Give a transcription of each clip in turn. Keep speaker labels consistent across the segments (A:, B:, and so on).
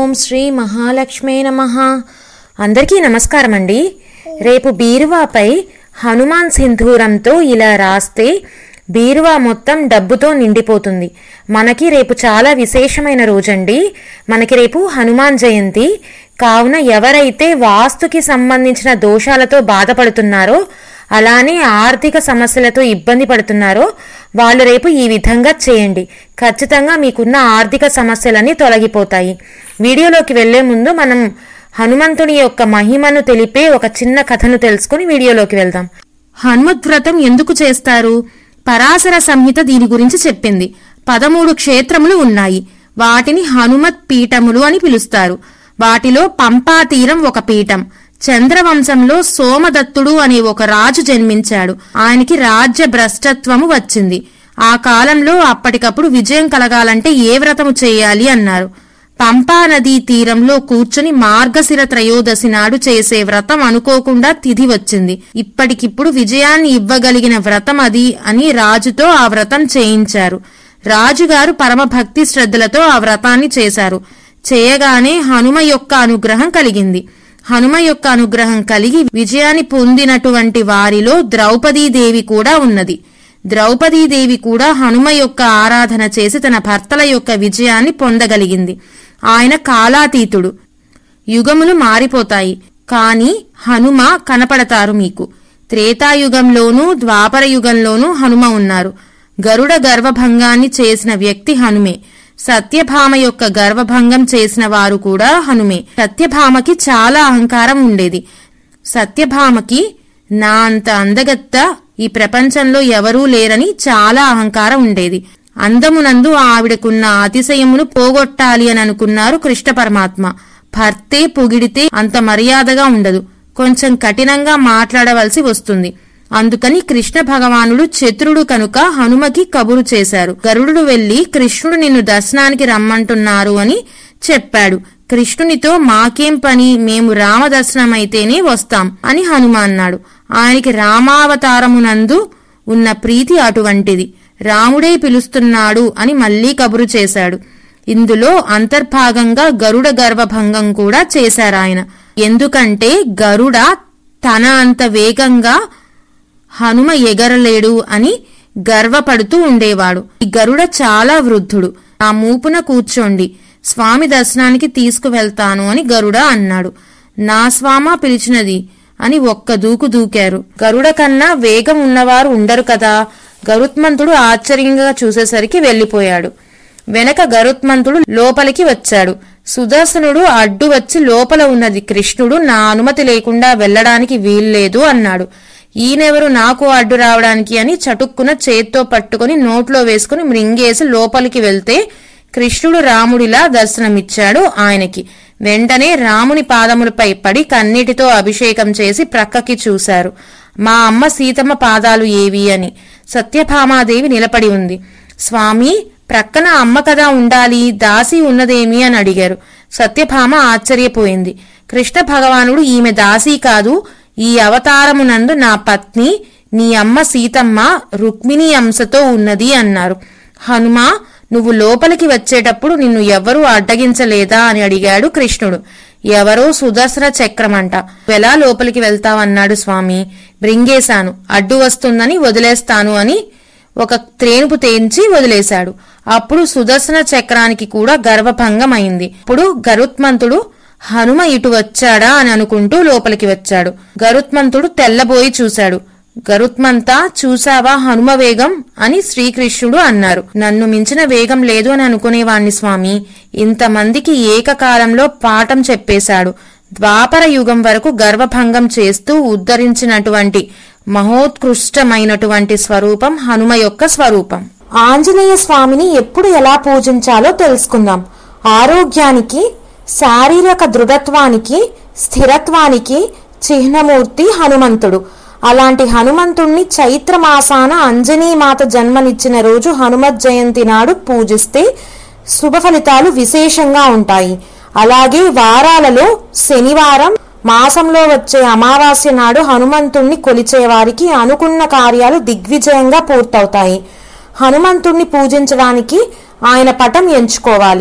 A: ఓం శ్రీ మహాలక్ష్మే నమ అందరికీ నమస్కారం అండి రేపు బీరువాపై హనుమాన్ సింధూరంతో ఇలా రాస్తే బీరువా మొత్తం డబ్బుతో నిండిపోతుంది మనకి రేపు చాలా విశేషమైన రోజండి మనకి రేపు హనుమాన్ జయంతి కావున ఎవరైతే వాస్తుకి సంబంధించిన దోషాలతో బాధపడుతున్నారో అలానే ఆర్థిక సమస్యలతో ఇబ్బంది పడుతున్నారో వాళ్ళు రేపు ఈ విధంగా చేయండి ఖచ్చితంగా మీకున్న ఆర్థిక సమస్యలన్నీ తొలగిపోతాయి వీడియోలోకి వెళ్లే ముందు మనం హనుమంతుని యొక్క మహిమను తెలిపే ఒక చిన్న కథను తెలుసుకుని వీడియోలోకి వెళ్దాం హనుమత్ వ్రతం ఎందుకు చేస్తారు పరాశర సంహిత దీని గురించి చెప్పింది పదమూడు క్షేత్రములు ఉన్నాయి వాటిని హనుమత్ పీఠములు అని పిలుస్తారు వాటిలో పంపా తీరం ఒక పీఠం చంద్రవంశంలో సోమదత్తుడు అనే ఒక రాజు జన్మించాడు ఆయనకి రాజ్య భ్రష్టత్వము వచ్చింది ఆ కాలంలో అప్పటికప్పుడు విజయం కలగాలంటే ఏ వ్రతము చేయాలి అన్నారు పంపా నదీ తీరంలో కూర్చుని మార్గశిర త్రయోదశి నాడు చేసే వ్రతం అనుకోకుండా తిథి వచ్చింది ఇప్పటికిప్పుడు విజయాన్ని ఇవ్వగలిగిన వ్రతం అది అని రాజుతో ఆ వ్రతం చేయించారు రాజుగారు పరమ భక్తి శ్రద్ధలతో ఆ వ్రతాన్ని చేశారు చేయగానే హనుమ యొక్క అనుగ్రహం కలిగింది హనుమ యొక్క అనుగ్రహం కలిగి విజయాన్ని పొందినటువంటి వారిలో ద్రౌపదీదేవి కూడా ఉన్నది ద్రౌపదీదేవి కూడా హనుమ యొక్క ఆరాధన చేసి తన భర్తల యొక్క విజయాన్ని పొందగలిగింది ఆయన కాలాతీతుడు యుగములు మారిపోతాయి కాని హనుమ కనపడతారు మీకు త్రేతాయుగంలోనూ ద్వాపర యుగంలోనూ హనుమ ఉన్నారు గరుడ గర్వభంగాన్ని చేసిన వ్యక్తి హనుమే సత్యభామ యొక్క గర్వభంగం చేసిన వారు కూడా హనుమే సత్యభామకి చాలా అహంకారం ఉండేది సత్యభామకి నా అంత అందగత్త ఈ ప్రపంచంలో ఎవరూ లేరని చాలా అహంకారం ఉండేది అందమునందు ఆవిడకున్న అతిశయమును పోగొట్టాలి అని అనుకున్నారు కృష్ణ పరమాత్మ భర్తే పొగిడితే అంత మర్యాదగా ఉండదు కొంచెం కఠినంగా మాట్లాడవలసి వస్తుంది అందుకని కృష్ణ భగవానుడు చతురుడు కనుక హనుమకి కబురు చేశారు గరుడు వెళ్లి కృష్ణుడు నిన్ను దర్శనానికి రమ్మంటున్నారు అని చెప్పాడు కృష్ణునితో మాకేం పని మేము రామ దర్శనమైతేనే వస్తాం అని హనుమ అన్నాడు ఆయనకి రామావతారమునందు ఉన్న ప్రీతి అటువంటిది రాముడే పిలుస్తున్నాడు అని మళ్లీ కబురు చేశాడు ఇందులో అంతర్భాగంగా గరుడ గర్వభంగం కూడా చేశారాయన ఎందుకంటే గరుడ తన అంత వేగంగా హనుమ ఎగరలేడు అని గర్వపడుతూ ఉండేవాడు ఈ గరుడ చాలా వృద్ధుడు ఆ మూపున కూర్చోండి స్వామి దర్శనానికి తీసుకువెళ్తాను అని గరుడ అన్నాడు నా స్వామ పిలిచినది అని ఒక్క దూకు దూకారు గరుడ కన్నా వేగం ఉన్నవారు ఉండరు కదా గరుత్మంతుడు ఆశ్చర్యంగా చూసేసరికి వెళ్లిపోయాడు వెనక గరుత్మంతుడు లోపలికి వచ్చాడు సుదర్శనుడు అడ్డు వచ్చి లోపల ఉన్నది కృష్ణుడు నా అనుమతి లేకుండా వెళ్లడానికి వీల్లేదు అన్నాడు ఈయనెవరు నాకు అడ్డు రావడానికి అని చటుక్కున చేత్తో పట్టుకుని నోట్లో వేసుకుని మృంగేసి లోపలికి వెళ్తే కృష్ణుడు రాముడిలా దర్శనమిచ్చాడు ఆయనకి వెంటనే రాముని పాదములపై పడి కన్నీటితో అభిషేకం చేసి ప్రక్కకి చూశారు మా అమ్మ సీతమ్మ పాదాలు ఏవి అని సత్యభామాదేవి నిలబడి ఉంది స్వామి ప్రక్కన అమ్మ కదా ఉండాలి దాసి ఉన్నదేమి అని అడిగారు సత్యభామ ఆశ్చర్యపోయింది కృష్ణ భగవానుడు ఈమె దాసి కాదు ఈ అవతారమునందు నా పత్ని నీ అమ్మ సీతమ్మ రుక్మిణి అంశతో ఉన్నది అన్నారు హనుమ నువ్వు లోపలికి వచ్చేటప్పుడు నిన్ను ఎవ్వరూ అడ్డగించలేదా అని అడిగాడు కృష్ణుడు ఎవరో సుదర్శన చక్రమంట ఎలా లోపలికి వెళ్తావన్నాడు స్వామి బ్రింగేశాను అడ్డు వస్తుందని వదిలేస్తాను అని ఒక త్రేనుపు తేంచి వదిలేశాడు అప్పుడు సుదర్శన చక్రానికి కూడా గర్వభంగం అయింది ఇప్పుడు గరుత్మంతుడు హనుమ ఇటు వచ్చాడా అని అనుకుంటూ లోపలికి వచ్చాడు గరుత్మంతుడు తెల్లబోయి చూశాడు గరుత్మంతా చూసావా హనుమ వేగం అని శ్రీకృష్ణుడు అన్నారు నన్ను మించిన వేగం లేదు అని అనుకునేవాణ్ణి స్వామి ఇంతమందికి ఏకకాలంలో పాఠం చెప్పేశాడు ద్వాపర యుగం వరకు గర్వభంగం చేస్తూ ఉద్ధరించినటువంటి మహోత్కృష్టమైనటువంటి స్వరూపం హనుమ యొక్క స్వరూపం ఆంజనేయ స్వామిని ఎప్పుడు ఎలా పూజించాలో తెలుసుకుందాం ఆరోగ్యానికి శారీరక దృఢత్వానికి స్థిరత్వానికి చిహ్నమూర్తి హనుమంతుడు అలాంటి హనుమంతుణ్ణి చైత్రమాసాన అంజనీమాత జన్మనిచ్చిన రోజు హనుమత్ జయంతి నాడు పూజిస్తే శుభ ఫలితాలు విశేషంగా ఉంటాయి అలాగే వారాలలో శనివారం మాసంలో వచ్చే అమావాస్య నాడు హనుమంతుణ్ణి కొలిచే వారికి అనుకున్న కార్యాలు దిగ్విజయంగా పూర్తవుతాయి హనుమంతుణ్ణి పూజించడానికి ఆయన పటం ఎంచుకోవాలి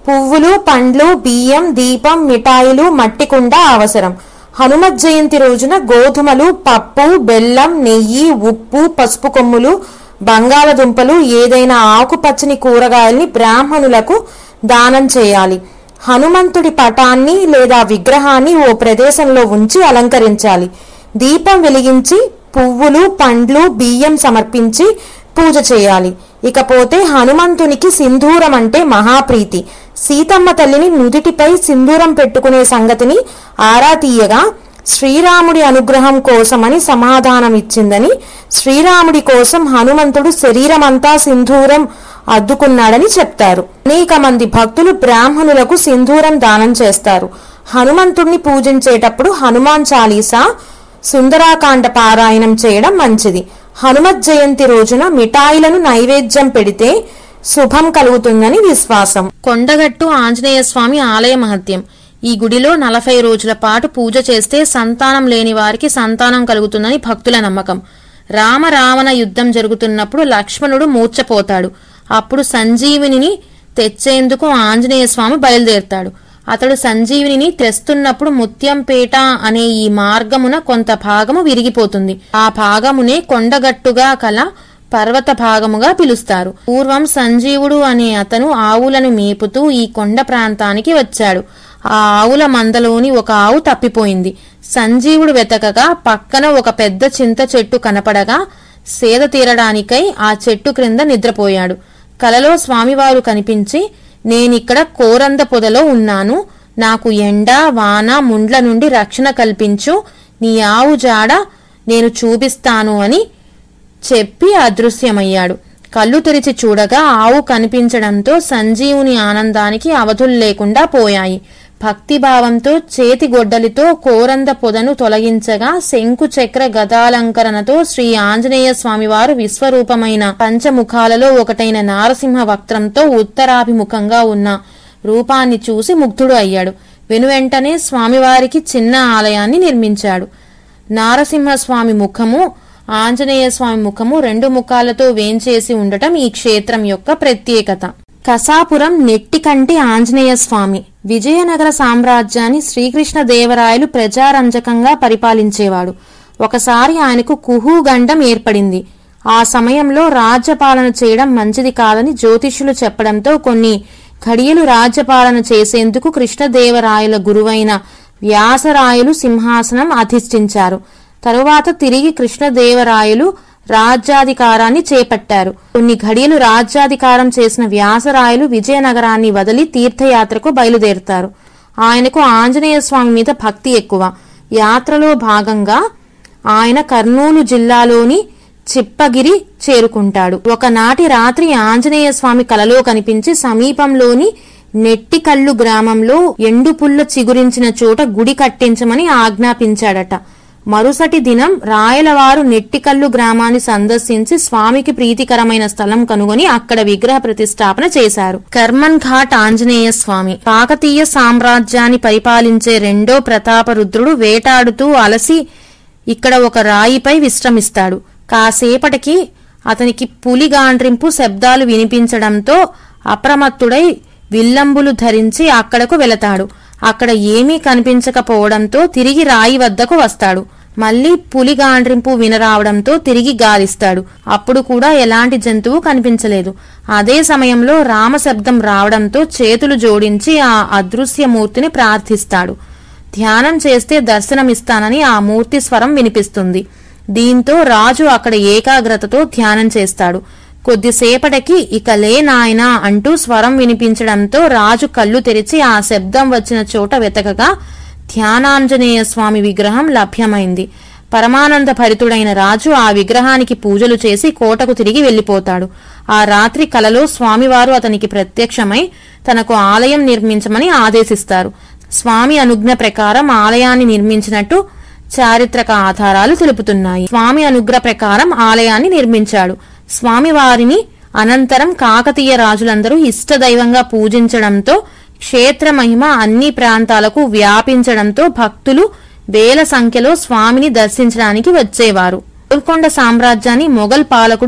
A: పువ్వులు పండ్లు బియ్యం దీపం మిఠాయిలు మట్టి కుండ అవసరం హనుమత్ జయంతి రోజున గోధుమలు పప్పు బెల్లం నెయ్యి ఉప్పు పసుపు కొమ్ములు బంగాళదుంపలు ఏదైనా ఆకుపచ్చని కూరగాయల్ని బ్రాహ్మణులకు దానం చేయాలి హనుమంతుడి పటాన్ని లేదా విగ్రహాన్ని ఓ ప్రదేశంలో ఉంచి అలంకరించాలి దీపం వెలిగించి పువ్వులు పండ్లు బియ్యం సమర్పించి పూజ చేయాలి ఇకపోతే హనుమంతునికి సింధూరం అంటే మహాప్రీతి సీతమ్మ తల్లిని నుదిటిపై సింధూరం పెట్టుకునే సంగతిని ఆరా తీయగా శ్రీరాముడి అనుగ్రహం కోసమని సమాధానం ఇచ్చిందని శ్రీరాముడి కోసం హనుమంతుడు శరీరమంతా సింధూరం అద్దుకున్నాడని చెప్తారు అనేక మంది భక్తులు బ్రాహ్మణులకు సింధూరం దానం చేస్తారు హనుమంతుడిని పూజించేటప్పుడు హనుమాన్ చాలీసా సుందరాకాండ పారాయణం చేయడం మంచిది హనుమత్ జయంతి రోజున మిఠాయిలను నైవేద్యం పెడితే శుభం కలుగుతుందని విశ్వాసం కొండగట్టు ఆంజనేయ స్వామి ఆలయ మహత్యం ఈ గుడిలో నలభై రోజుల పాటు పూజ చేస్తే సంతానం లేని వారికి సంతానం కలుగుతుందని భక్తుల నమ్మకం రామ రావణ యుద్ధం జరుగుతున్నప్పుడు లక్ష్మణుడు మూర్ఛపోతాడు అప్పుడు సంజీవిని తెచ్చేందుకు ఆంజనేయ స్వామి బయలుదేరుతాడు అతడు సంజీవిని తెస్తున్నప్పుడు ముత్యంపేట అనే ఈ మార్గమున కొంత భాగము విరిగిపోతుంది ఆ భాగమునే కొండగట్టుగా కల పర్వత భాగముగా పిలుస్తారు పూర్వం సంజీవుడు అనే అతను ఆవులను మేపుతూ ఈ కొండ ప్రాంతానికి వచ్చాడు ఆ ఆవుల మందలోని ఒక ఆవు తప్పిపోయింది సంజీవుడు వెతకగా పక్కన ఒక పెద్ద చింత చెట్టు కనపడగా సేద తీరడానికై ఆ చెట్టు క్రింద నిద్రపోయాడు కలలో స్వామివారు కనిపించి నేనిక్కడ కోరంద పొదలో ఉన్నాను నాకు ఎండ వాన ముండ్ల నుండి రక్షణ కల్పించు నీ ఆవు జాడ నేను చూపిస్తాను అని చెప్పి అదృశ్యమయ్యాడు కళ్ళు తెరిచి చూడగా ఆవు కనిపించడంతో సంజీవుని ఆనందానికి అవధులు లేకుండా పోయాయి భక్తిభావంతో చేతి గొడ్డలితో కోరంద పొదను తొలగించగా శంకు చక్ర గదాలంకరణతో శ్రీ ఆంజనేయ స్వామివారు విశ్వరూపమైన పంచముఖాలలో ఒకటైన నారసింహ వక్త్రంతో ఉత్తరాభిముఖంగా ఉన్న రూపాన్ని చూసి ముగ్ధుడు అయ్యాడు వెనువెంటనే స్వామివారికి చిన్న ఆలయాన్ని నిర్మించాడు నారసింహస్వామి ముఖము ఆంజనేయ స్వామి ముఖము రెండు ముఖాలతో వేంచేసి ఉండటం ఈ క్షేత్రం యొక్క ప్రత్యేకత కసాపురం నెట్టికంటి ఆంజనేయ స్వామి విజయనగర సామ్రాజ్యాన్ని శ్రీకృష్ణ దేవరాయలు ప్రజారంజకంగా పరిపాలించేవాడు ఒకసారి ఆయనకు కుహూగండం ఏర్పడింది ఆ సమయంలో రాజ్యపాలన చేయడం మంచిది కాదని జ్యోతిష్యులు చెప్పడంతో కొన్ని ఘడియలు రాజ్యపాలన చేసేందుకు కృష్ణదేవరాయల గురువైన వ్యాసరాయలు సింహాసనం అధిష్ఠించారు తరువాత తిరిగి కృష్ణదేవరాయలు రాజ్యాధికారాన్ని చేపట్టారు కొన్ని ఘడియలు రాజ్యాధికారం చేసిన వ్యాసరాయలు విజయనగరాన్ని వదిలి తీర్థయాత్రకు బయలుదేరుతారు ఆయనకు ఆంజనేయ స్వామి మీద భక్తి ఎక్కువ యాత్రలో భాగంగా ఆయన కర్నూలు జిల్లాలోని చిప్పగిరి చేరుకుంటాడు ఒకనాటి రాత్రి ఆంజనేయ స్వామి కలలో కనిపించి సమీపంలోని నెట్టికల్లు గ్రామంలో ఎండుపుల్ల చిగురించిన చోట గుడి కట్టించమని ఆజ్ఞాపించాడట మరుసటి దినం రాయలవారు నెట్టికల్లు గ్రామాన్ని సందర్శించి స్వామికి ప్రీతికరమైన స్థలం కనుగొని అక్కడ విగ్రహ ప్రతిష్టాపన చేశారు కర్మన్ ఘాట్ ఆంజనేయ స్వామి కాకతీయ సామ్రాజ్యాన్ని పరిపాలించే రెండో ప్రతాపరుద్రుడు వేటాడుతూ అలసి ఇక్కడ ఒక రాయిపై విశ్రమిస్తాడు కాసేపటికి అతనికి పులి గాండ్రింపు శబ్దాలు వినిపించడంతో అప్రమత్తుడై విల్లంబులు ధరించి అక్కడకు వెళతాడు అక్కడ ఏమీ కనిపించకపోవడంతో తిరిగి రాయి వద్దకు వస్తాడు మళ్ళీ పులి గాండ్రింపు వినరావడంతో తిరిగి గాలిస్తాడు అప్పుడు కూడా ఎలాంటి జంతువు కనిపించలేదు అదే సమయంలో రామశబ్దం రావడంతో చేతులు జోడించి ఆ అదృశ్యమూర్తిని ప్రార్థిస్తాడు ధ్యానం చేస్తే దర్శనమిస్తానని ఆ మూర్తి స్వరం వినిపిస్తుంది దీంతో రాజు అక్కడ ఏకాగ్రతతో ధ్యానం చేస్తాడు కొద్దిసేపటికి ఇక లే నాయనా అంటూ స్వరం వినిపించడంతో రాజు కళ్ళు తెరిచి ఆ శబ్దం వచ్చిన చోట వెతకగా ధ్యానాంజనేయ స్వామి విగ్రహం లభ్యమైంది పరమానంద భరితుడైన రాజు ఆ విగ్రహానికి పూజలు చేసి కోటకు తిరిగి వెళ్లిపోతాడు ఆ రాత్రి కలలో స్వామివారు అతనికి ప్రత్యక్షమై తనకు ఆలయం నిర్మించమని ఆదేశిస్తారు స్వామి అనుజ్ఞ ప్రకారం ఆలయాన్ని నిర్మించినట్టు చారిత్రక ఆధారాలు తెలుపుతున్నాయి స్వామి అనుగ్రహ ప్రకారం ఆలయాన్ని నిర్మించాడు స్వామివారిని అనంతరం కాకతీయ రాజులందరూ ఇష్టదైవంగా పూజించడంతో క్షేత్ర మహిమ అన్ని ప్రాంతాలకు వ్యాపించడంతో భక్తులు వేల సంఖ్యలో స్వామిని దర్శించడానికి వచ్చేవారు గోల్కొండ సామ్రాజ్యాన్ని మొఘల్ పాలకుడు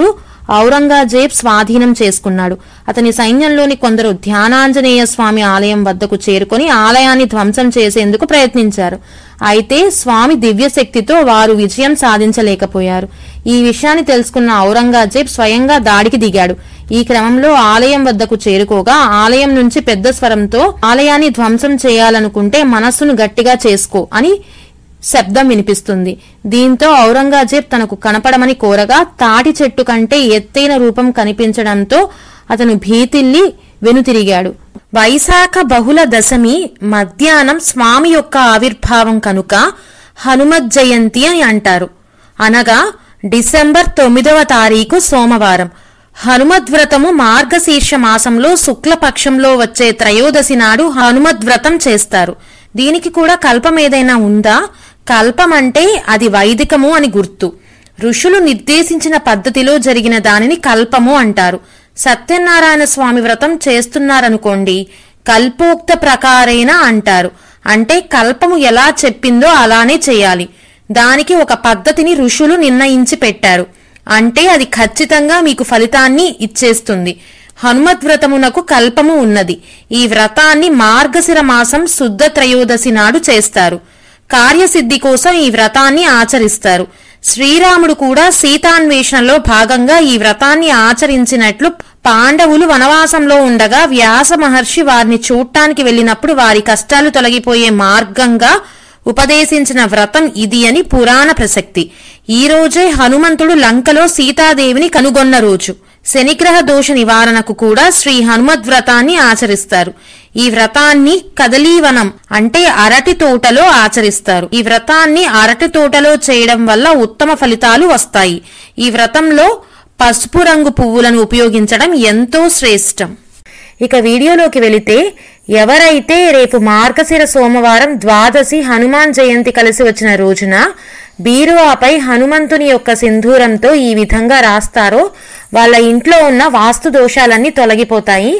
A: ఔరంగజేబ్ స్వాధీనం చేసుకున్నాడు అతని సైన్యంలోని కొందరు ధ్యానాంజనేయ స్వామి ఆలయం వద్దకు చేరుకొని ఆలయాన్ని ధ్వంసం చేసేందుకు ప్రయత్నించారు అయితే స్వామి దివ్యశక్తితో వారు విజయం సాధించలేకపోయారు ఈ విషయాన్ని తెలుసుకున్న ఔరంగజేబ్ స్వయంగా దాడికి దిగాడు ఈ క్రమంలో ఆలయం వద్దకు చేరుకోగా ఆలయం నుంచి పెద్ద స్వరంతో ఆలయాన్ని ధ్వంసం చేయాలనుకుంటే మనస్సును గట్టిగా చేసుకో అని శబ్దం వినిపిస్తుంది దీంతో ఔరంగజేబ్ తనకు కనపడమని కోరగా తాటి చెట్టు కంటే ఎత్తైన రూపం కనిపించడంతో అతను భీతిల్లి వెనుతిరిగాడు వైశాఖ బహుళ దశమి మధ్యాహ్నం స్వామి యొక్క ఆవిర్భావం కనుక హనుమత్ జయంతి అని అంటారు అనగా డిసెంబర్ తొమ్మిదవ తారీఖు సోమవారం హనుమద్వ్రతము మార్గశీర్ష మాసంలో శుక్లపక్షంలో వచ్చే త్రయోదశి నాడు హనుమద్వ్రతం చేస్తారు దీనికి కూడా కల్పం ఏదైనా ఉందా కల్పం అంటే అది వైదికము అని గుర్తు ఋషులు నిర్దేశించిన పద్ధతిలో జరిగిన దానిని కల్పము అంటారు సత్యనారాయణ స్వామి వ్రతం చేస్తున్నారనుకోండి కల్పోక్త ప్రకారేణ అంటారు అంటే కల్పము ఎలా చెప్పిందో అలానే చేయాలి దానికి ఒక పద్ధతిని ఋషులు నిర్ణయించి పెట్టారు అంటే అది ఖచ్చితంగా మీకు ఫలితాన్ని ఇచ్చేస్తుంది హనుమత్ వ్రతమునకు కల్పము ఉన్నది ఈ వ్రతాన్ని మార్గశిర మాసం శుద్ధ త్రయోదశి నాడు చేస్తారు కార్యసిద్ధి కోసం ఈ వ్రతాన్ని ఆచరిస్తారు శ్రీరాముడు కూడా సీతాన్వేషణలో భాగంగా ఈ వ్రతాన్ని ఆచరించినట్లు పాండవులు వనవాసంలో ఉండగా వ్యాస మహర్షి వారిని చూడటానికి వెళ్ళినప్పుడు వారి కష్టాలు తొలగిపోయే మార్గంగా ఉపదేశించిన వ్రతం ఇది అని పురాణ ప్రసక్తి ఈ రోజే హనుమంతుడు లంకలో సీతాదేవిని కనుగొన్న రోజు శనిగ్రహ దోష నివారణకు కూడా శ్రీ హనుమద్ వ్రతాన్ని ఆచరిస్తారు ఈ వ్రతాన్ని కదలీవనం అంటే అరటి తోటలో ఆచరిస్తారు ఈ వ్రతాన్ని అరటి తోటలో చేయడం వల్ల ఉత్తమ ఫలితాలు వస్తాయి ఈ వ్రతంలో పసుపు రంగు పువ్వులను ఉపయోగించడం ఎంతో శ్రేష్టం ఇక వీడియోలోకి వెళితే ఎవరైతే రేపు మార్గశిర సోమవారం ద్వాదశి హనుమాన్ జయంతి కలిసి వచ్చిన రోజున బీరువాపై హనుమంతుని యొక్క సింధూరంతో ఈ విధంగా రాస్తారో వాళ్ళ ఇంట్లో ఉన్న వాస్తు దోషాలన్నీ తొలగిపోతాయి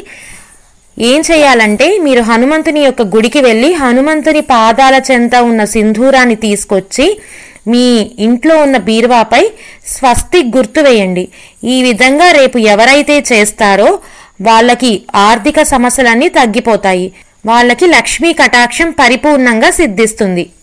A: ఏం చేయాలంటే మీరు హనుమంతుని యొక్క గుడికి వెళ్ళి హనుమంతుని పాదాల చెంత ఉన్న సింధూరాన్ని తీసుకొచ్చి మీ ఇంట్లో ఉన్న బీరువాపై స్వస్తి గుర్తు వేయండి ఈ విధంగా రేపు ఎవరైతే చేస్తారో వాళ్ళకి ఆర్థిక సమస్యలన్నీ తగ్గిపోతాయి వాళ్ళకి లక్ష్మీ కటాక్షం పరిపూర్ణంగా సిద్ధిస్తుంది